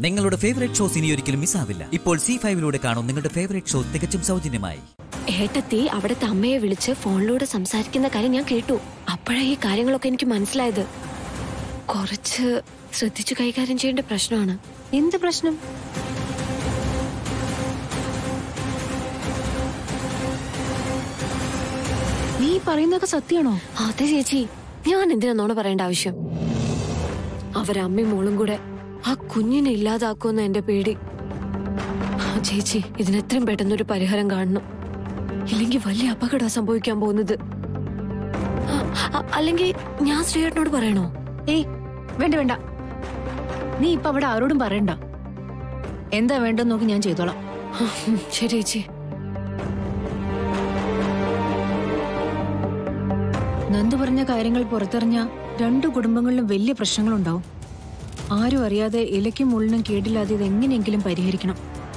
നിങ്ങളുടെ favourite shows ഇനി ഒരിക്കലും മിസ്സാവില്ല ഇപ്പോൾ സി ഫൈവിലൂടെ കാണും നിങ്ങളുടെ ഫേവറേറ്റ് ഷോ തികച്ചും സൗജന്യമായി ഏട്ടത്തി അവിടുത്തെ അമ്മയെ വിളിച്ച് ഫോണിലൂടെ സംസാരിക്കുന്ന കാര്യം ഞാൻ കേട്ടു അപ്പോഴാ ഈ കാര്യങ്ങളൊക്കെ എനിക്ക് മനസ്സിലായത് കുറച്ച് ശ്രദ്ധിച്ചു കൈകാര്യം ചെയ്യേണ്ട പ്രശ്നമാണ് എന്ത് പ്രശ്നം നീ ഈ പറയുന്നതൊക്കെ സത്യമാണോ അതെ ചേച്ചി ഞാൻ എന്തിനാ നോണ പറയേണ്ട ആവശ്യം അവരമ്മയും മോളും കൂടെ ആ കുഞ്ഞിനെ ഇല്ലാതാക്കുമെന്ന എന്റെ പേടി ആ ചേച്ചി ഇതിനെത്രയും പെട്ടെന്നൊരു പരിഹാരം കാണണം ഇല്ലെങ്കിൽ വലിയ അപകടം സംഭവിക്കാൻ പോകുന്നത് അ- അ- അല്ലെങ്കിൽ ഞാൻ ശ്രീയേട്ടനോട് പറയണോ ഏയ് വേണ്ട വേണ്ട നീ ഇപ്പൊ അവിടെ ആരോടും പറയണ്ട എന്താ വേണ്ടെന്ന് നോക്കി ഞാൻ ചെയ്തോളാം ഉം, ശരി ചേച്ചി നന്ദു പറഞ്ഞ കാര്യങ്ങൾ പുറത്തെറിഞ്ഞ രണ്ടു കുടുംബങ്ങളിലും വലിയ പ്രശ്നങ്ങളുണ്ടാവും ആരും അറിയാതെ ഇലയ്ക്കും മുള്ളിനും കേടില്ലാതെ ഇത് എങ്ങനെയെങ്കിലും പരിഹരിക്കണം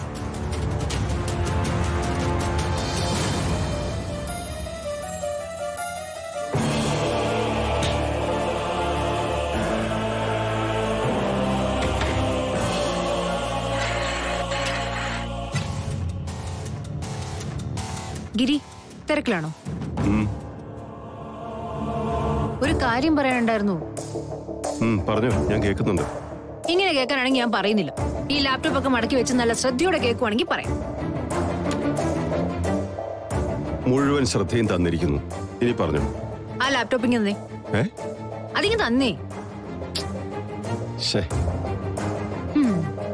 ഗിരി തിരക്കിലാണോ ഉം, ഒരു കാര്യം പറയാനുണ്ടായിരുന്നു ഉം, പറഞ്ഞോ ഞാൻ കേൾക്കുന്നുണ്ട് ഇങ്ങനെ കേൾക്കാനാണെങ്കിൽ ഞാൻ പറയുന്നില്ല ഈ ലാപ്ടോപ്പ് ഒക്കെ മടക്കി വെച്ച് നല്ല ശ്രദ്ധയോടെ കേൾക്കുവാണെങ്കിൽ പറയാം മുഴുവൻ ശ്രദ്ധയും തന്നിരിക്കുന്നു ഇനി പറഞ്ഞു ആ ലാപ്ടോപ്പ് ഇങ്ങനെ തന്നേ ഏ അതിങ്ങ് തന്നേ ശേ ഉം.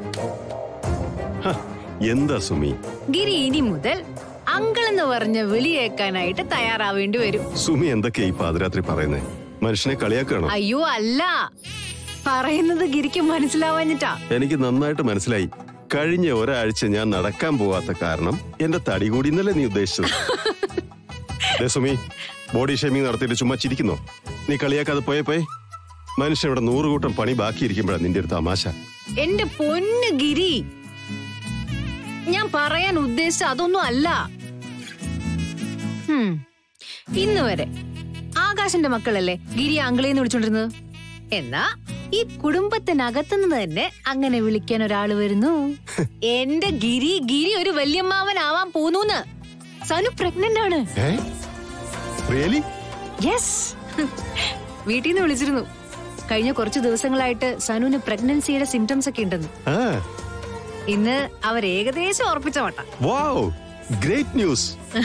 ഹ, എന്താ സുമി ഗിരി ഇനി മുതൽ അങ്കിൾ എന്ന് പറഞ്ഞ് വിളിയേക്കാനായിട്ട് തയ്യാറാവേണ്ടി വരും സുമി എന്തൊക്കെയാ ഈ പാതിരാത്രി പറയുന്നേ മനുഷ്യനെ കളിയാക്കാണോ അയ്യോ അല്ല പറയുന്നത് ഗിരിക്ക് മനസ്സിലാവാഞ്ഞിട്ടാ എനിക്ക് നന്നായിട്ട് മനസ്സിലായി കഴിഞ്ഞ ഒരാഴ്ച ഞാൻ നടക്കാൻ പോവാത്ത കാരണം എന്റെ തടി കൂടി എന്നല്ലേ നീ ഉദ്ദേശിച്ചത് ദേ സുമി ബോഡി ഷേമിംഗ് നടത്തിയിട്ട് ചുമ്മാ ചിരിക്കുന്നോ നീ കളിയാക്കാതെ പോയേ പോയെ മനുഷ്യൻ ഇവിടെ നൂറുകൂട്ടം പണി ബാക്കിയിരിക്കുമ്പോഴാണ് നിന്റെ ഒരു തമാശ എന്റെ പൊന്ന് ഗിരി ഞാൻ പറയാൻ ഉദ്ദേശിച്ച അതൊന്നും അല്ല ഹും. ഇന്ന് വരെ ആകാശന്റെ മക്കളല്ലേ ഗിരി അങ്കിളേന്ന് വിളിച്ചോണ്ടിരുന്നത് എന്നാ ഈ കുടുംബത്തിനകത്തുനിന്ന് തന്നെ അങ്ങനെ വിളിക്കാൻ ഒരാള് വരുന്നു എന്റെ ഗിരി ഗിരി ഒരു വല്യമ്മാവനാവാൻ പോന്നൂന്ന് സനു പ്രഗ്നന്റ് ആണ് ഏ റിയലി യെസ് വീട്ടിൽ നിന്ന് വിളിച്ചിരുന്നു കഴിഞ്ഞ കുറച്ച് ദിവസങ്ങളായിട്ട് സനുവിന് പ്രഗ്നൻസിയുടെ സിംറ്റംസ് ഒക്കെ ഉണ്ടെന്ന് ആ ഇന്ന് അവർ ഏകദേശം ഉറപ്പിച്ച മട്ട വാവ് ഗ്രേറ്റ് ന്യൂസ്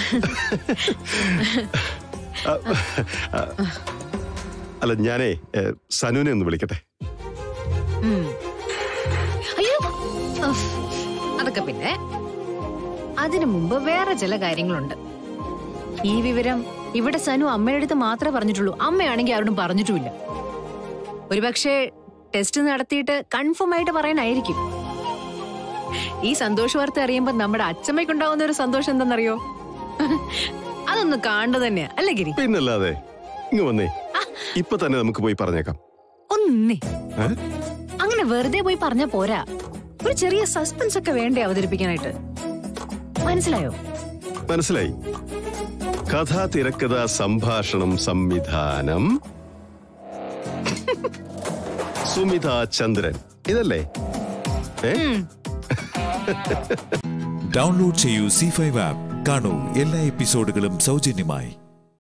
അല്ല ഞാനേ ഏ, സനുവിനെ ഒന്ന് വിളിക്കട്ടെ ഉം. അയ്യോ ഉഫ്. അതൊക്കെ പിന്നെ അതിനു മുമ്പ് വേറെ ചില കാര്യങ്ങളുണ്ട് ഈ വിവരം ഇവിടെ സനു അമ്മയുടെ അടുത്ത് മാത്രമേ പറഞ്ഞിട്ടുള്ളൂ അമ്മയാണെങ്കിൽ ആരോടും പറഞ്ഞിട്ടുമില്ല ഒരുപക്ഷെ ടെസ്റ്റ് നടത്തിയിട്ട് കൺഫേം ആയിട്ട് പറയാനായിരിക്കും ഈ സന്തോഷ വാർത്ത അറിയുമ്പോ നമ്മുടെ അച്ഛമ്മയ്ക്കുണ്ടാവുന്ന ഒരു സന്തോഷം എന്തെന്നറിയോ അതൊന്ന് കാണുക തന്നെയാ അല്ലേ ഗിരി പിന്നല്ലാതെ ഇങ്ങ് വന്നേ ഇപ്പൊ തന്നെ നമുക്ക് പോയി പറഞ്ഞേക്കാം ഒന്നേ ഏ? അങ്ങനെ വെറുതെ പോയി പറഞ്ഞ പോരാ ഒരു ചെറിയ സസ്പെൻസ് ഒക്കെ വേണ്ടേ അവതരിപ്പിക്കാനായിട്ട് മനസ്സിലായോ മനസ്സിലായി കഥ തിരക്കഥ സംഭാഷണം സംവിധാനം സുമിത ചന്ദ്രൻ ഇതല്ലേ ഏ ഡൗൺലോഡ് ചെയ്യൂ സി ഫൈവ് ആപ്പ് കാണൂ എല്ലാ എപ്പിസോഡുകളും സൗജന്യമായി